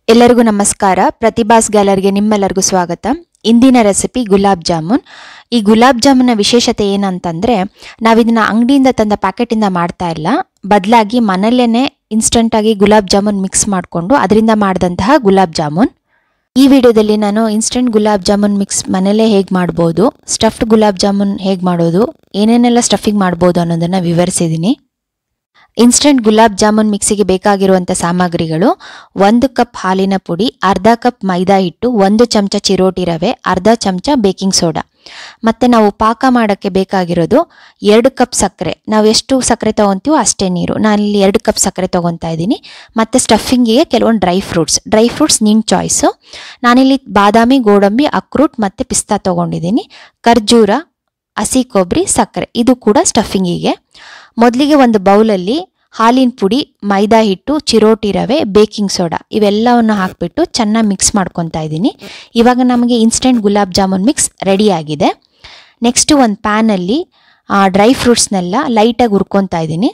ಎಲ್ಲರಿಗೂ ನಮಸ್ಕಾರ ಪ್ರತಿಭಾಸ್ ಗ್ಯಾಲರಿಗೆ ನಿಮ್ಮೆಲ್ಲರಿಗೂ ಸ್ವಾಗತ ಇಂದಿನ ರೆಸಿಪಿ ಗುಲಾಬ್ ಜಾಮೂನ್ ಈ ಗುಲಾಬ್ ಜಾಮೂನ್ನ ವಿಶೇಷತೆ ಏನಂತಂದರೆ ನಾವಿದನ್ನ ಅಂಗಡಿಯಿಂದ ತಂದ ಪ್ಯಾಕೆಟಿಂದ ಮಾಡ್ತಾ ಇಲ್ಲ ಬದಲಾಗಿ ಮನೆಯಲ್ಲೇ ಇನ್ಸ್ಟಂಟಾಗಿ ಗುಲಾಬ್ ಜಾಮೂನ್ ಮಿಕ್ಸ್ ಮಾಡಿಕೊಂಡು ಅದರಿಂದ ಮಾಡಿದಂತಹ ಗುಲಾಬ್ ಜಾಮೂನ್ ಈ ವಿಡಿಯೋದಲ್ಲಿ ನಾನು ಇನ್ಸ್ಟಂಟ್ ಗುಲಾಬ್ ಜಾಮೂನ್ ಮಿಕ್ಸ್ ಮನೇಲೇ ಹೇಗೆ ಮಾಡ್ಬೋದು ಸ್ಟಫ್ಡ್ ಗುಲಾಬ್ ಜಾಮೂನ್ ಹೇಗೆ ಮಾಡೋದು ಏನೇನೆಲ್ಲ ಸ್ಟಫಿಂಗ್ ಮಾಡ್ಬೋದು ಅನ್ನೋದನ್ನು ವಿವರಿಸಿದ್ದೀನಿ ಇನ್ಸ್ಟಂಟ್ ಗುಲಾಬ್ ಜಾಮೂನ್ ಮಿಕ್ಸಿಗೆ ಬೇಕಾಗಿರುವಂಥ ಸಾಮಗ್ರಿಗಳು ಒಂದು ಕಪ್ ಹಾಲಿನ ಪುಡಿ ಅರ್ಧ ಕಪ್ ಮೈದಾ ಹಿಟ್ಟು ಒಂದು ಚಮಚ ಚಿರೋಟಿ ರವೆ ಅರ್ಧ ಚಮಚ ಬೇಕಿಂಗ್ ಸೋಡಾ ಮತ್ತು ನಾವು ಪಾಕ ಮಾಡೋಕ್ಕೆ ಬೇಕಾಗಿರೋದು ಎರಡು ಕಪ್ ಸಕ್ಕರೆ ನಾವು ಎಷ್ಟು ಸಕ್ಕರೆ ತೊಗೊತೀವೋ ಅಷ್ಟೇ ನೀರು ನಾನಿಲ್ಲಿ ಎರಡು ಕಪ್ ಸಕ್ಕರೆ ತೊಗೊತಾ ಇದ್ದೀನಿ ಮತ್ತು ಸ್ಟಫಿಂಗಿಗೆ ಕೆಲವೊಂದು ಡ್ರೈ ಫ್ರೂಟ್ಸ್ ಡ್ರೈ ಫ್ರೂಟ್ಸ್ ನಿನ್ನ ಚಾಯ್ಸು ನಾನಿಲ್ಲಿ ಬಾದಾಮಿ ಗೋಡಂಬಿ ಅಕ್ರೂಟ್ ಮತ್ತು ಪಿಸ್ತಾ ತೊಗೊಂಡಿದ್ದೀನಿ ಖರ್ಜೂರ ಹಸಿ ಕೊಬ್ಬರಿ ಸಕ್ಕರೆ ಇದು ಕೂಡ ಸ್ಟಫಿಂಗಿಗೆ ಮೊದಲಿಗೆ ಒಂದು ಬೌಲಲ್ಲಿ ಹಾಲಿನ ಪುಡಿ ಮೈದಾ ಹಿಟ್ಟು ಚಿರೋಟಿ ರವೆ ಬೇಕಿಂಗ್ ಸೋಡಾ ಇವೆಲ್ಲವನ್ನು ಹಾಕಿಬಿಟ್ಟು ಚೆನ್ನಾಗಿ ಮಿಕ್ಸ್ ಮಾಡ್ಕೊತಾ ಇದ್ದೀನಿ ಇವಾಗ ನಮಗೆ instant gulab jamun mix ready ಆಗಿದೆ ನೆಕ್ಸ್ಟು ಒಂದು ಪ್ಯಾನಲ್ಲಿ ಡ್ರೈ ಫ್ರೂಟ್ಸ್ನೆಲ್ಲ ಲೈಟಾಗಿ ಹುರ್ಕೊತಾ ಇದ್ದೀನಿ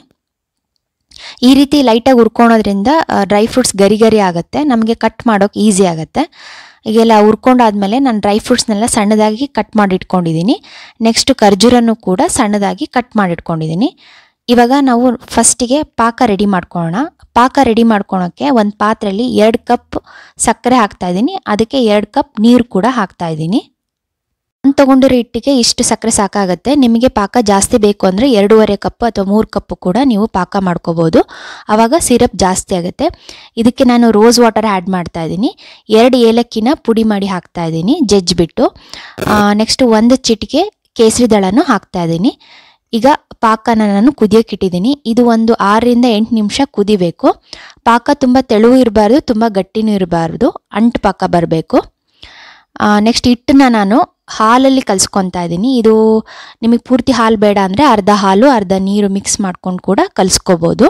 ಈ ರೀತಿ ಲೈಟಾಗಿ ಹುರ್ಕೊಳೋದ್ರಿಂದ ಡ್ರೈ ಫ್ರೂಟ್ಸ್ ಗರಿ ಗರಿ ಆಗುತ್ತೆ ನಮಗೆ ಕಟ್ ಮಾಡೋಕೆ ಈಸಿ ಆಗುತ್ತೆ ಈಗೆಲ್ಲ ಹುರ್ಕೊಂಡಾದ್ಮೇಲೆ ನಾನು ಡ್ರೈ ಫ್ರೂಟ್ಸ್ನೆಲ್ಲ ಸಣ್ಣದಾಗಿ ಕಟ್ ಮಾಡಿ ಇಟ್ಕೊಂಡಿದ್ದೀನಿ ನೆಕ್ಸ್ಟ್ ಖರ್ಜೂರನ್ನು ಕೂಡ ಸಣ್ಣದಾಗಿ ಕಟ್ ಮಾಡಿ ಇಟ್ಕೊಂಡಿದ್ದೀನಿ ಇವಾಗ ನಾವು ಫಸ್ಟಿಗೆ ಪಾಕ ರೆಡಿ ಮಾಡ್ಕೊಳ್ಳೋಣ ಪಾಕ ರೆಡಿ ಮಾಡ್ಕೊಳೋಕ್ಕೆ ಒಂದು ಪಾತ್ರೆಯಲ್ಲಿ ಎರಡು ಕಪ್ ಸಕ್ಕರೆ ಹಾಕ್ತಾ ಇದ್ದೀನಿ ಅದಕ್ಕೆ ಎರಡು ಕಪ್ ನೀರು ಕೂಡ ಹಾಕ್ತಾ ಇದ್ದೀನಿ ನಾನು ತೊಗೊಂಡಿರೋ ಹಿಟ್ಟಿಗೆ ಇಷ್ಟು ಸಕ್ಕರೆ ಸಾಕಾಗುತ್ತೆ ನಿಮಗೆ ಪಾಕ ಜಾಸ್ತಿ ಬೇಕು ಅಂದರೆ ಎರಡೂವರೆ ಕಪ್ ಅಥವಾ ಮೂರು ಕಪ್ಪು ಕೂಡ ನೀವು ಪಾಕ ಮಾಡ್ಕೋಬೋದು ಆವಾಗ ಸಿರಪ್ ಜಾಸ್ತಿ ಆಗುತ್ತೆ ಇದಕ್ಕೆ ನಾನು ರೋಸ್ ವಾಟರ್ ಆ್ಯಡ್ ಮಾಡ್ತಾ ಇದ್ದೀನಿ ಎರಡು ಏಲಕ್ಕಿನ ಪುಡಿ ಮಾಡಿ ಹಾಕ್ತಾ ಇದ್ದೀನಿ ಜಜ್ಜಿಬಿಟ್ಟು ನೆಕ್ಸ್ಟ್ ಒಂದು ಚಿಟಿಕೆ ಕೇಸರಿ ದಳನೂ ಹಾಕ್ತಾ ಇದ್ದೀನಿ ಈಗ ಪಾಕನ ನಾನು ಕುದಿಯೋಕೆ ಇಟ್ಟಿದ್ದೀನಿ ಇದು ಒಂದು ಆರರಿಂದ ಎಂಟು ನಿಮಿಷ ಕುದಿಬೇಕು ಪಾಕ ತುಂಬ ತೆಳುವು ಇರಬಾರ್ದು ತುಂಬ ಗಟ್ಟಿನೂ ಇರಬಾರ್ದು ಅಂಟು ಪಾಕ ಬರಬೇಕು ನೆಕ್ಸ್ಟ್ ಹಿಟ್ಟನ್ನ ನಾನು ಹಾಲಲ್ಲಿ ಕಲಿಸ್ಕೊತಾ ಇದ್ದೀನಿ ಇದು ನಿಮಗೆ ಪೂರ್ತಿ ಹಾಲು ಬೇಡ ಅಂದರೆ ಅರ್ಧ ಹಾಲು ಅರ್ಧ ನೀರು ಮಿಕ್ಸ್ ಮಾಡ್ಕೊಂಡು ಕೂಡ ಕಲಿಸ್ಕೋಬೋದು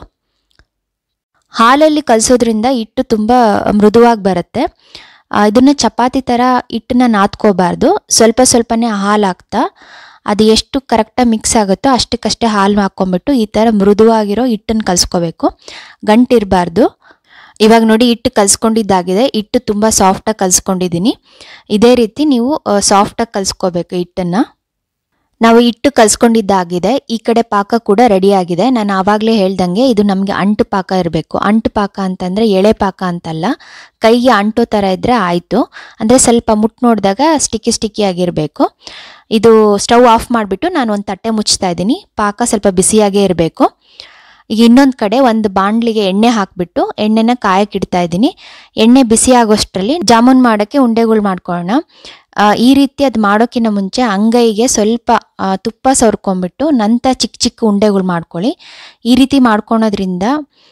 ಹಾಲಲ್ಲಿ ಕಲಿಸೋದ್ರಿಂದ ಹಿಟ್ಟು ತುಂಬ ಮೃದುವಾಗಿ ಬರುತ್ತೆ ಇದನ್ನು ಚಪಾತಿ ಥರ ಹಿಟ್ಟನ್ನ ನಾದ್ಕೋಬಾರ್ದು ಸ್ವಲ್ಪ ಸ್ವಲ್ಪನೇ ಹಾಲು ಹಾಕ್ತಾ ಅದು ಎಷ್ಟು ಕರೆಕ್ಟಾಗಿ ಮಿಕ್ಸ್ ಆಗುತ್ತೋ ಅಷ್ಟಕ್ಕಷ್ಟೇ ಹಾಲು ಹಾಕ್ಕೊಂಬಿಟ್ಟು ಈ ಥರ ಮೃದುವಾಗಿರೋ ಹಿಟ್ಟನ್ನು ಕಲಿಸ್ಕೋಬೇಕು ಗಂಟಿರಬಾರ್ದು ಇವಾಗ ನೋಡಿ ಹಿಟ್ಟು ಕಲಿಸ್ಕೊಂಡಿದ್ದಾಗಿದೆ ಹಿಟ್ಟು ತುಂಬ ಸಾಫ್ಟಾಗಿ ಕಲಿಸ್ಕೊಂಡಿದ್ದೀನಿ ಇದೇ ರೀತಿ ನೀವು ಸಾಫ್ಟಾಗಿ ಕಲಿಸ್ಕೋಬೇಕು ಹಿಟ್ಟನ್ನು ನಾವು ಹಿಟ್ಟು ಕಲಿಸ್ಕೊಂಡಿದ್ದಾಗಿದೆ ಈ ಕಡೆ ಪಾಕ ಕೂಡ ರೆಡಿಯಾಗಿದೆ ನಾನು ಆವಾಗಲೇ ಹೇಳ್ದಂಗೆ ಇದು ನಮಗೆ ಅಂಟು ಪಾಕ ಇರಬೇಕು ಅಂಟು ಪಾಕ ಅಂತಂದರೆ ಎಳೆ ಪಾಕ ಅಂತಲ್ಲ ಕೈಗೆ ಅಂಟೋ ಥರ ಇದ್ದರೆ ಆಯಿತು ಅಂದರೆ ಸ್ವಲ್ಪ ಮುಟ್ಟು ನೋಡಿದಾಗ ಸ್ಟಿಕ್ಕಿ ಸ್ಟಿಕ್ಕಿ ಆಗಿರಬೇಕು ಇದು ಸ್ಟವ್ ಆಫ್ ಮಾಡಿಬಿಟ್ಟು ನಾನು ಒಂದು ತಟ್ಟೆ ಮುಚ್ತಾ ಇದ್ದೀನಿ ಪಾಕ ಸ್ವಲ್ಪ ಬಿಸಿಯಾಗೇ ಇರಬೇಕು ಈಗ ಇನ್ನೊಂದು ಕಡೆ ಒಂದು ಬಾಣಲಿಗೆ ಎಣ್ಣೆ ಹಾಕಿಬಿಟ್ಟು ಎಣ್ಣೆನ ಕಾಯಕ್ಕೆ ಇಡ್ತಾ ಇದ್ದೀನಿ ಎಣ್ಣೆ ಬಿಸಿ ಆಗೋಷ್ಟರಲ್ಲಿ ಜಾಮೂನ್ ಮಾಡೋಕ್ಕೆ ಉಂಡೆಗಳು ಮಾಡ್ಕೊಳ್ಳೋಣ ಈ ರೀತಿ ಅದು ಮಾಡೋಕ್ಕಿಂತ ಮುಂಚೆ ಅಂಗೈಗೆ ಸ್ವಲ್ಪ ತುಪ್ಪ ಸವರ್ಕೊಂಡ್ಬಿಟ್ಟು ನಂತರ ಚಿಕ್ಕ ಚಿಕ್ಕ ಉಂಡೆಗಳು ಮಾಡ್ಕೊಳ್ಳಿ ಈ ರೀತಿ ಮಾಡ್ಕೊಳೋದ್ರಿಂದ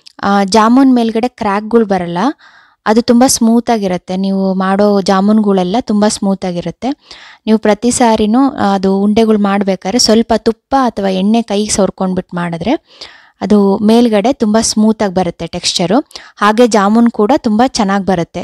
ಜಾಮೂನ್ ಮೇಲ್ಗಡೆ ಕ್ರ್ಯಾಕ್ಗಳು ಬರಲ್ಲ ಅದು ತುಂಬ ಸ್ಮೂತಾಗಿರುತ್ತೆ ನೀವು ಮಾಡೋ ಜಾಮೂನ್ಗಳೆಲ್ಲ ತುಂಬ ಸ್ಮೂತಾಗಿರುತ್ತೆ ನೀವು ಪ್ರತಿ ಸಾರಿನೂ ಅದು ಉಂಡೆಗಳು ಮಾಡಬೇಕಾದ್ರೆ ಸ್ವಲ್ಪ ತುಪ್ಪ ಅಥವಾ ಎಣ್ಣೆ ಕೈಗೆ ಸವರ್ಕೊಂಡ್ಬಿಟ್ಟು ಮಾಡಿದ್ರೆ ಅದು ಮೇಲ್ಗಡೆ ತುಂಬ ಸ್ಮೂತಾಗಿ ಬರುತ್ತೆ ಟೆಕ್ಸ್ಚರು ಹಾಗೆ ಜಾಮೂನ್ ಕೂಡ ತುಂಬ ಚೆನ್ನಾಗಿ ಬರುತ್ತೆ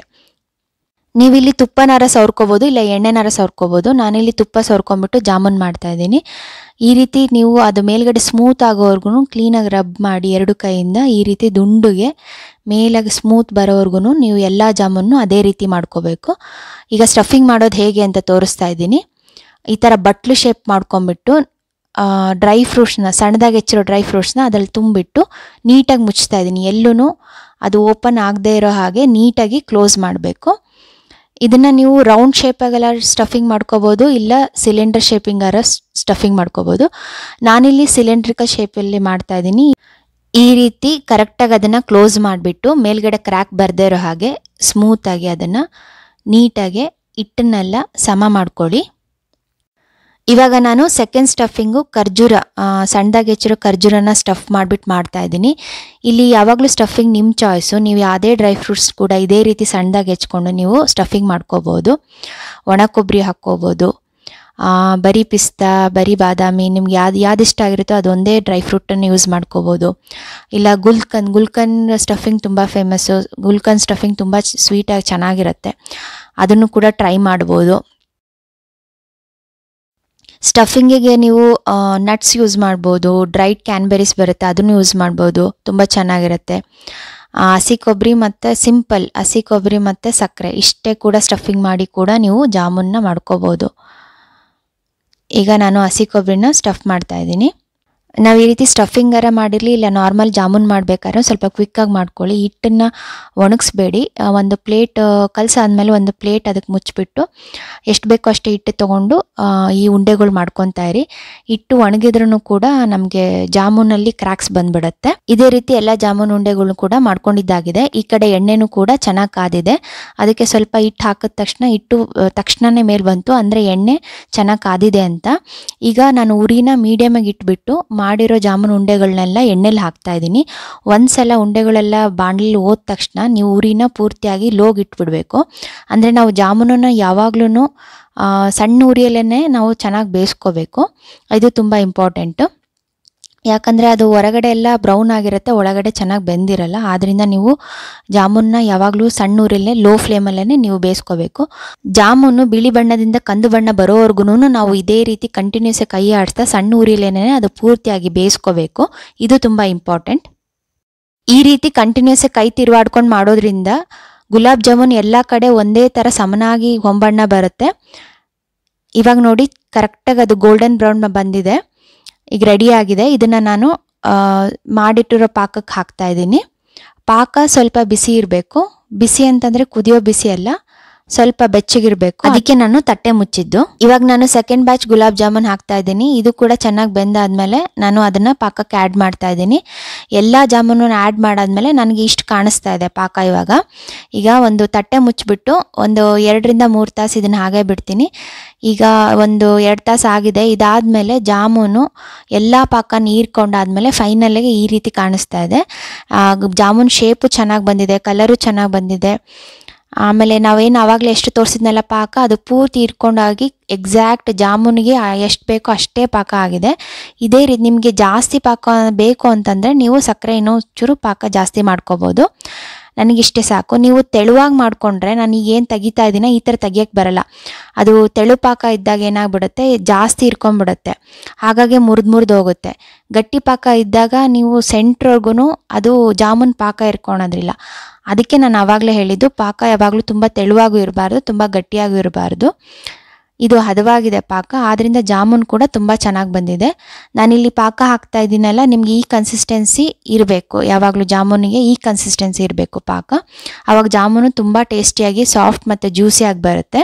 ನೀವಿಲ್ಲಿ ತುಪ್ಪನಾರ ಸವರ್ಕೋಬೋದು ಇಲ್ಲ ಎಣ್ಣೆನಾರ ಸವರ್ಕೋಬೋದು ನಾನಿಲ್ಲಿ ತುಪ್ಪ ಸವರ್ಕೊಂಬಿಟ್ಟು ಜಾಮೂನ್ ಮಾಡ್ತಾ ಇದ್ದೀನಿ ಈ ರೀತಿ ನೀವು ಅದು ಮೇಲ್ಗಡೆ ಸ್ಮೂತ್ ಆಗೋವರೆಗೂ ಕ್ಲೀನಾಗಿ ರಬ್ ಮಾಡಿ ಎರಡು ಕೈಯಿಂದ ಈ ರೀತಿ ದುಂಡುಗೆ ಮೇಲಾಗಿ ಸ್ಮೂತ್ ಬರೋವರೆಗೂ ನೀವು ಎಲ್ಲ ಜಾಮೂನು ಅದೇ ರೀತಿ ಮಾಡ್ಕೋಬೇಕು ಈಗ ಸ್ಟಫಿಂಗ್ ಮಾಡೋದು ಹೇಗೆ ಅಂತ ತೋರಿಸ್ತಾ ಇದ್ದೀನಿ ಈ ಥರ ಬಟ್ಲು ಶೇಪ್ ಮಾಡ್ಕೊಂಬಿಟ್ಟು ಡ್ರೈ ಫ್ರೂಟ್ಸ್ನ ಸಣ್ಣದಾಗಿ ಹೆಚ್ಚಿರೋ ಡ್ರೈ ಫ್ರೂಟ್ಸ್ನ ಅದ್ರಲ್ಲಿ ತುಂಬಿಟ್ಟು ನೀಟಾಗಿ ಮುಚ್ತಾ ಇದ್ದೀನಿ ಎಲ್ಲೂ ಅದು ಓಪನ್ ಆಗದೆ ಇರೋ ಹಾಗೆ ನೀಟಾಗಿ ಕ್ಲೋಸ್ ಮಾಡಬೇಕು ಇದನ್ನು ನೀವು ರೌಂಡ್ ಶೇಪಾಗೆಲ್ಲ ಸ್ಟಫಿಂಗ್ ಮಾಡ್ಕೋಬೋದು ಇಲ್ಲ ಸಿಲಿಂಡರ್ ಶೇಪಿಂಗಾರ ಸ್ಟಫಿಂಗ್ ಮಾಡ್ಕೋಬೋದು ನಾನಿಲ್ಲಿ ಸಿಲಿಂಡ್ರಿಕಲ್ ಶೇಪಲ್ಲಿ ಮಾಡ್ತಾ ಇದ್ದೀನಿ ಈ ರೀತಿ ಕರೆಕ್ಟಾಗಿ ಅದನ್ನು ಕ್ಲೋಸ್ ಮಾಡಿಬಿಟ್ಟು ಮೇಲ್ಗಡೆ ಕ್ರ್ಯಾಕ್ ಬರದೇ ಇರೋ ಹಾಗೆ ಸ್ಮೂತಾಗಿ ಅದನ್ನು ನೀಟಾಗಿ ಹಿಟ್ಟನ್ನೆಲ್ಲ ಸಮ ಮಾಡ್ಕೊಳ್ಳಿ ಇವಾಗ ನಾನು ಸೆಕೆಂಡ್ ಸ್ಟಫಿಂಗು ಖರ್ಜೂರ ಸಣ್ಣದಾಗಿ ಹೆಚ್ಚಿರೋ ಖರ್ಜೂರನ ಸ್ಟಫ್ ಮಾಡಿಬಿಟ್ಟು ಮಾಡ್ತಾ ಇದ್ದೀನಿ ಇಲ್ಲಿ ಯಾವಾಗಲೂ ಸ್ಟಫಿಂಗ್ ನಿಮ್ಮ ಚಾಯ್ಸು ನೀವು ಯಾವುದೇ ಡ್ರೈ ಫ್ರೂಟ್ಸ್ ಕೂಡ ಇದೇ ರೀತಿ ಸಣ್ಣದಾಗಿ ಹೆಚ್ಕೊಂಡು ನೀವು ಸ್ಟಫಿಂಗ್ ಮಾಡ್ಕೋಬೋದು ಒಣ ಕೊಬ್ಬರಿ ಹಾಕ್ಕೋಬೋದು ಬರೀ ಪಿಸ್ತಾ ಬರೀ ಬಾದಾಮಿ ನಿಮ್ಗೆ ಯಾವ್ದು ಯಾವ್ದು ಇಷ್ಟ ಆಗಿರುತ್ತೋ ಅದೊಂದೇ ಡ್ರೈ ಫ್ರೂಟನ್ನು ಯೂಸ್ ಮಾಡ್ಕೋಬೋದು ಇಲ್ಲ ಗುಲ್ಕನ್ ಗುಲ್ಕನ್ ಸ್ಟಫಿಂಗ್ ತುಂಬ ಫೇಮಸ್ಸು ಗುಲ್ಕನ್ ಸ್ಟಫಿಂಗ್ ತುಂಬ ಸ್ವೀಟಾಗಿ ಚೆನ್ನಾಗಿರುತ್ತೆ ಅದನ್ನು ಕೂಡ ಟ್ರೈ ಮಾಡ್ಬೋದು ಸ್ಟಫಿಂಗಿಗೆ ನೀವು ನಟ್ಸ್ ಯೂಸ್ ಮಾಡ್ಬೋದು ಡ್ರೈಡ್ ಕ್ಯಾನ್ಬೆರೀಸ್ ಬರುತ್ತೆ ಅದನ್ನು ಯೂಸ್ ಮಾಡ್ಬೋದು ತುಂಬ ಚೆನ್ನಾಗಿರುತ್ತೆ ಆ, ಹಸಿ ಕೊಬ್ಬರಿ ಮತ್ತು ಸಿಂಪಲ್ ಹಸಿ ಕೊಬ್ಬರಿ ಮತ್ತು ಸಕ್ಕರೆ ಇಷ್ಟೇ ಕೂಡ ಸ್ಟಫಿಂಗ್ ಮಾಡಿ ಕೂಡ ನೀವು ಜಾಮೂನ್ನ ಮಾಡ್ಕೋಬೋದು ಈಗ ನಾನು ಹಸಿ ಕೊಬ್ಬರಿನ ಸ್ಟಫ್ ಮಾಡ್ತಾ ಇದ್ದೀನಿ ನಾವು ಈ ರೀತಿ ಸ್ಟಫಿಂಗಾರ ಮಾಡಿರಲಿ ಇಲ್ಲ ನಾರ್ಮಲ್ ಜಾಮೂನ್ ಮಾಡಬೇಕಾದ್ರೆ ಸ್ವಲ್ಪ ಕ್ವಿಕ್ಕಾಗಿ ಮಾಡ್ಕೊಳ್ಳಿ ಹಿಟ್ಟನ್ನು ಒಣಗಿಸ್ಬೇಡಿ ಆ, ಒಂದು ಪ್ಲೇಟ್ ಕಲಸಾದ್ಮೇಲೆ ಒಂದು ಪ್ಲೇಟ್ ಅದಕ್ಕೆ ಮುಚ್ಚಿಬಿಟ್ಟು ಎಷ್ಟು ಬೇಕೋ ಅಷ್ಟು ಹಿಟ್ಟು ತೊಗೊಂಡು ಆ, ಈ ಉಂಡೆಗಳು ಮಾಡ್ಕೊತಾ ಇರಿ ಹಿಟ್ಟು ಒಣಗಿದ್ರೂ ಕೂಡ ನಮಗೆ ಜಾಮೂನಲ್ಲಿ ಕ್ರ್ಯಾಕ್ಸ್ ಬಂದ್ಬಿಡುತ್ತೆ ಇದೇ ರೀತಿ ಎಲ್ಲ ಜಾಮೂನ್ ಉಂಡೆಗಳು ಕೂಡ ಮಾಡ್ಕೊಂಡಿದ್ದಾಗಿದೆ ಈ ಕಡೆ ಎಣ್ಣೆನೂ ಕೂಡ ಚೆನ್ನಾಗಿ ಕಾದಿದೆ ಅದಕ್ಕೆ ಸ್ವಲ್ಪ ಹಿಟ್ಟು ಹಾಕಿದ ತಕ್ಷಣ ಹಿಟ್ಟು ಆ, ತಕ್ಷಣನೇ ಮೇಲೆ ಬಂತು ಅಂದರೆ ಎಣ್ಣೆ ಚೆನ್ನಾಗಿ ಕಾದಿದೆ ಅಂತ ಈಗ ನಾನು ಉರಿನ ಮೀಡಿಯಮಾಗಿ ಇಟ್ಬಿಟ್ಟು ಮಾಡಿರೋ ಜಾಮೂನ್ ಉಂಡೆಗಳನ್ನೆಲ್ಲ ಎಣ್ಣೆಲಿ ಹಾಕ್ತಾ ಇದ್ದೀನಿ ಒಂದ್ಸಲ ಉಂಡೆಗಳೆಲ್ಲ ಬಾಣಲಿ ಹೋದ ತಕ್ಷಣ ನೀವು ಉರಿನ ಪೂರ್ತಿಯಾಗಿ ಲೋಗ್ ಇಟ್ಬಿಡ್ಬೇಕು ಅಂದರೆ ನಾವು ಜಾಮೂನನ್ನು ಯಾವಾಗ್ಲೂ ಸಣ್ಣ ಉರಿಯಲ್ಲೇ ನಾವು ಚೆನ್ನಾಗಿ ಬೇಯಿಸ್ಕೋಬೇಕು ಇದು ತುಂಬ ಇಂಪಾರ್ಟೆಂಟು ಯಾಕಂದರೆ ಅದು ಹೊರಗಡೆ ಎಲ್ಲ ಬ್ರೌನ್ ಆಗಿರುತ್ತೆ ಒಳಗಡೆ ಚೆನ್ನಾಗಿ ಬೆಂದಿರಲ್ಲ ಆದ್ದರಿಂದ ನೀವು ಜಾಮೂನ್ನ ಯಾವಾಗಲೂ ಸಣ್ಣ ಉರಿಯಲ್ಲೇ ಲೋ ಫ್ಲೇಮಲ್ಲೇ ನೀವು ಬೇಯಿಸ್ಕೋಬೇಕು ಜಾಮೂನು ಬಿಳಿ ಬಣ್ಣದಿಂದ ಕಂದು ಬಣ್ಣ ಬರೋವರೆಗೂ ನಾವು ಇದೇ ರೀತಿ ಕಂಟಿನ್ಯೂಸ್ ಕೈ ಆಡಿಸ್ತಾ ಸಣ್ಣ ಉರಿಯಲ್ಲೇನೆ ಅದು ಪೂರ್ತಿಯಾಗಿ ಬೇಯಿಸ್ಕೋಬೇಕು ಇದು ತುಂಬ ಇಂಪಾರ್ಟೆಂಟ್ ಈ ರೀತಿ ಕಂಟಿನ್ಯೂಸ್ ಕೈ ತಿರುವಾಡ್ಕೊಂಡು ಮಾಡೋದ್ರಿಂದ ಗುಲಾಬ್ ಜಾಮೂನ್ ಎಲ್ಲ ಕಡೆ ಒಂದೇ ಥರ ಸಮನಾಗಿ ಹೊಂಬಣ್ಣ ಬರುತ್ತೆ ಇವಾಗ ನೋಡಿ ಕರೆಕ್ಟಾಗಿ ಅದು ಗೋಲ್ಡನ್ ಬ್ರೌನ್ ಬಂದಿದೆ ಈಗ ರೆಡಿ ಆಗಿದೆ ಇದನ್ನು ನಾನು ಆ, ಮಾಡಿಟ್ಟಿರೋ ಪಾಕಕ್ಕೆ ಹಾಕ್ತಾ ಇದ್ದೀನಿ ಪಾಕ ಸ್ವಲ್ಪ ಬಿಸಿ ಇರಬೇಕು ಬಿಸಿ ಅಂತಂದರೆ ಕುದಿಯೋ ಬಿಸಿ ಅಲ್ಲ ಸ್ವಲ್ಪ ಬೆಚ್ಚಗಿರಬೇಕು ಅದಕ್ಕೆ ನಾನು ತಟ್ಟೆ ಮುಚ್ಚಿದ್ದು ಇವಾಗ ನಾನು ಸೆಕೆಂಡ್ ಬ್ಯಾಚ್ ಗುಲಾಬ್ ಜಾಮೂನ್ ಹಾಕ್ತಾ ಇದ್ದೀನಿ ಇದು ಕೂಡ ಚೆನ್ನಾಗಿ ಬೆಂದಾದ್ಮೇಲೆ ನಾನು ಅದನ್ನ ಪಾಕಕ್ಕೆ ಆ್ಯಡ್ ಮಾಡ್ತಾ ಇದ್ದೀನಿ ಎಲ್ಲ ಜಾಮೂನು ಆ್ಯಡ್ ಮಾಡಾದ್ಮೇಲೆ ನನಗೆ ಇಷ್ಟು ಕಾಣಿಸ್ತಾ ಇದೆ ಪಾಕ ಇವಾಗ ಈಗ ಒಂದು ತಟ್ಟೆ ಮುಚ್ಚಿಬಿಟ್ಟು ಒಂದು ಎರಡರಿಂದ ಮೂರು ತಾಸು ಇದನ್ನು ಹಾಗೆ ಬಿಡ್ತೀನಿ ಈಗ ಒಂದು ಎರಡು ತಾಸು ಆಗಿದೆ ಇದಾದಮೇಲೆ ಜಾಮೂನು ಎಲ್ಲ ಪಾಕ ನೀರ್ಕೊಂಡಾದ್ಮೇಲೆ ಫೈನಲ್ಲಿಗೆ ಈ ರೀತಿ ಕಾಣಿಸ್ತಾ ಇದೆ ಆ, ಜಾಮೂನ್ ಶೇಪು ಚೆನ್ನಾಗಿ ಬಂದಿದೆ ಕಲರು ಚೆನ್ನಾಗಿ ಬಂದಿದೆ ಆಮೇಲೆ ನಾವೇನು ಆವಾಗಲೇ ಎಷ್ಟು ತೋರಿಸಿದ್ನಲ್ಲ ಪಾಕ ಅದು ಪೂರ್ತಿ ಇರ್ಕೊಂಡಾಗಿ ಎಕ್ಸಾಕ್ಟ್ ಜಾಮೂನಿಗೆ ಎಷ್ಟು ಬೇಕೋ ಅಷ್ಟೇ ಪಾಕ ಆಗಿದೆ ಇದೇ ರೀತಿ ನಿಮಗೆ ಜಾಸ್ತಿ ಪಾಕ ಬೇಕು ಅಂತಂದರೆ ನೀವು ಸಕ್ಕರೆ ಇನ್ನೂ ಚೂರು ಪಾಕ ಜಾಸ್ತಿ ಮಾಡ್ಕೋಬೋದು ನನಗಿಷ್ಟೇ ಸಾಕು ನೀವು ತೆಳುವಾಗಿ ಮಾಡಿಕೊಂಡ್ರೆ ನಾನು ಏನು ತೆಗಿತಾ ಇದ್ದೀನ ಈ ಥರ ತೆಗಿಯೋಕ್ಕೆ ಬರಲ್ಲ ಅದು ತೆಳು ಪಾಕ ಇದ್ದಾಗ ಏನಾಗ್ಬಿಡುತ್ತೆ ಜಾಸ್ತಿ ಇರ್ಕೊಂಡ್ಬಿಡುತ್ತೆ ಹಾಗಾಗಿ ಮುರಿದು ಮುರಿದು ಹೋಗುತ್ತೆ ಗಟ್ಟಿ ಪಾಕ ಇದ್ದಾಗ ನೀವು ಸೆಂಟ್ರ್ವರ್ಗು ಅದು ಜಾಮೂನ್ ಪಾಕ ಇರ್ಕೊಳೋದ್ರಿಲ್ಲ ಅದಕ್ಕೆ ನಾನು ಆವಾಗಲೇ ಹೇಳಿದ್ದು ಪಾಕ ಯಾವಾಗಲೂ ತುಂಬ ತೆಳುವಾಗೂ ಇರಬಾರ್ದು ತುಂಬ ಗಟ್ಟಿಯಾಗೂ ಇರಬಾರ್ದು ಇದು ಹದವಾಗಿದೆ ಪಾಕ ಆದ್ದರಿಂದ ಜಾಮೂನ್ ಕೂಡ ತುಂಬ ಚೆನ್ನಾಗಿ ಬಂದಿದೆ ನಾನಿಲ್ಲಿ ಪಾಕ ಹಾಕ್ತಾ ಇದ್ದೀನಲ್ಲ ನಿಮ್ಗೆ ಈ ಕನ್ಸಿಸ್ಟೆನ್ಸಿ ಇರಬೇಕು ಯಾವಾಗಲೂ ಜಾಮೂನಿಗೆ ಈ ಕನ್ಸಿಸ್ಟೆನ್ಸಿ ಇರಬೇಕು ಪಾಕ ಆವಾಗ ಜಾಮೂನು ತುಂಬ ಟೇಸ್ಟಿಯಾಗಿ ಸಾಫ್ಟ್ ಮತ್ತು ಜ್ಯೂಸಿಯಾಗಿ ಬರುತ್ತೆ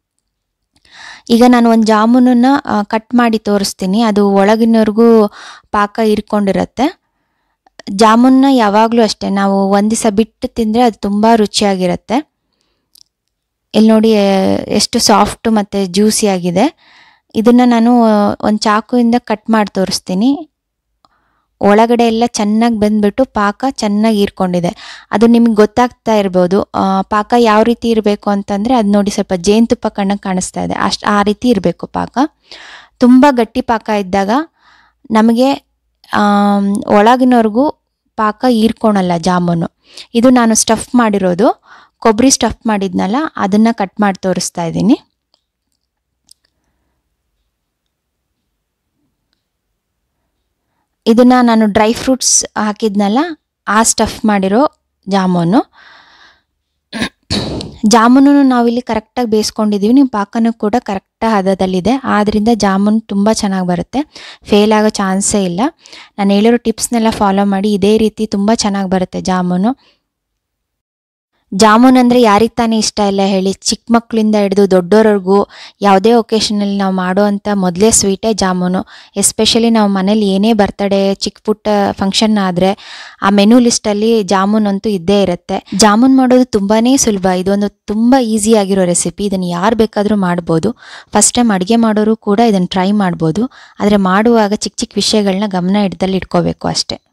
ಈಗ ನಾನು ಒಂದು ಜಾಮೂನನ್ನು ಕಟ್ ಮಾಡಿ ತೋರಿಸ್ತೀನಿ ಅದು ಒಳಗಿನವರೆಗೂ ಪಾಕ ಇರ್ಕೊಂಡಿರುತ್ತೆ ಜಾಮೂನ್ನ ಯಾವಾಗಲೂ ಅಷ್ಟೇ ನಾವು ಒಂದು ದಿವಸ ಬಿಟ್ಟು ತಿಂದರೆ ಅದು ತುಂಬ ರುಚಿಯಾಗಿರುತ್ತೆ ಇಲ್ಲಿ ನೋಡಿ ಆ, ಎಷ್ಟು ಸಾಫ್ಟ್ ಮತ್ತು ಜ್ಯೂಸಿ ಆಗಿದೆ ಇದನ್ನು ನಾನು ಒಂದು ಚಾಕುವಿಂದ ಕಟ್ ಮಾಡಿ ತೋರಿಸ್ತೀನಿ ಒಳಗಡೆ ಎಲ್ಲ ಚೆನ್ನಾಗಿ ಬಂದ್ಬಿಟ್ಟು ಪಾಕ ಚೆನ್ನಾಗಿ ಹೀರ್ಕೊಂಡಿದೆ ಅದು ನಿಮಗೆ ಗೊತ್ತಾಗ್ತಾ ಇರ್ಬೋದು ಆ, ಪಾಕ ಯಾವ ರೀತಿ ಇರಬೇಕು ಅಂತಂದರೆ ಅದು ನೋಡಿ ಸ್ವಲ್ಪ ಜೇನುತುಪ್ಪ ಕಣ್ಣಗೆ ಕಾಣಿಸ್ತಾ ಇದೆ ಅಷ್ಟು ಆ ರೀತಿ ಇರಬೇಕು ಪಾಕ ತುಂಬ ಗಟ್ಟಿ ಪಾಕ ಇದ್ದಾಗ ನಮಗೆ ಆಮ್, ಒಳಗಿನವರೆಗೂ ಪಾಕ ಹೀರ್ಕೊಳಲ್ಲ ಜಾಮೂನು ಇದು ನಾನು ಸ್ಟಫ್ ಮಾಡಿರೋದು ಕೊಬ್ಬರಿ ಸ್ಟಫ್ ಮಾಡಿದ್ನಲ್ಲ ಅದನ್ನು ಕಟ್ ಮಾಡಿ ತೋರಿಸ್ತಾ ಇದ್ದೀನಿ ಇದನ್ನು ನಾನು ಡ್ರೈ ಫ್ರೂಟ್ಸ್ ಹಾಕಿದ್ನಲ್ಲ ಆ ಸ್ಟಫ್ ಮಾಡಿರೋ ಜಾಮೂನು ಜಾಮೂನು ನಾವಿಲ್ಲಿ ಕರೆಕ್ಟಾಗಿ ಬೇಯಿಸ್ಕೊಂಡಿದ್ದೀವಿ ನಿಮ್ಮ ಪಾಕನೂ ಕೂಡ ಕರೆಕ್ಟ್ ಹದದಲ್ಲಿದೆ ಆದ್ದರಿಂದ ಜಾಮೂನು ತುಂಬ ಚೆನ್ನಾಗಿ ಬರುತ್ತೆ ಫೇಲ್ ಆಗೋ ಚಾನ್ಸೇ ಇಲ್ಲ ನಾನು ಹೇಳಿರೋ ಟಿಪ್ಸ್ನೆಲ್ಲ ಫಾಲೋ ಮಾಡಿ ಇದೇ ರೀತಿ ತುಂಬ ಚೆನ್ನಾಗಿ ಬರುತ್ತೆ ಜಾಮೂನು ಜಾಮೂನ್ ಅಂದರೆ ಯಾರಿಗೆ ತಾನೇ ಇಷ್ಟ ಇಲ್ಲ ಹೇಳಿ ಚಿಕ್ಕ ಮಕ್ಕಳಿಂದ ಹಿಡಿದು ದೊಡ್ಡೋರವರೆಗೂ ಯಾವುದೇ ಒಕೇಶನಲ್ಲಿ ನಾವು ಮಾಡೋ ಅಂಥ ಮೊದಲೇ ಸ್ವೀಟೇ ಜಾಮೂನು ಎಸ್ಪೆಷಲಿ ನಾವು ಮನೇಲಿ ಏನೇ ಬರ್ತಡೇ ಚಿಕ್ಕ ಪುಟ್ಟ ಫಂಕ್ಷನ್ ಆದರೆ ಆ ಮೆನು ಲಿಸ್ಟಲ್ಲಿ ಜಾಮೂನ್ ಅಂತೂ ಇದ್ದೇ ಇರುತ್ತೆ ಜಾಮೂನ್ ಮಾಡೋದು ತುಂಬಾ ಸುಲಭ ಇದೊಂದು ತುಂಬ ಈಸಿ ಆಗಿರೋ ರೆಸಿಪಿ ಇದನ್ನು ಯಾರು ಬೇಕಾದರೂ ಮಾಡ್ಬೋದು ಫಸ್ಟ್ ಟೈಮ್ ಅಡುಗೆ ಮಾಡೋರು ಕೂಡ ಇದನ್ನು ಟ್ರೈ ಮಾಡ್ಬೋದು ಆದರೆ ಮಾಡುವಾಗ ಚಿಕ್ಕ ಚಿಕ್ಕ ವಿಷಯಗಳನ್ನ ಗಮನ ಹಿಡ್ದಲ್ಲಿ ಇಟ್ಕೋಬೇಕು ಅಷ್ಟೇ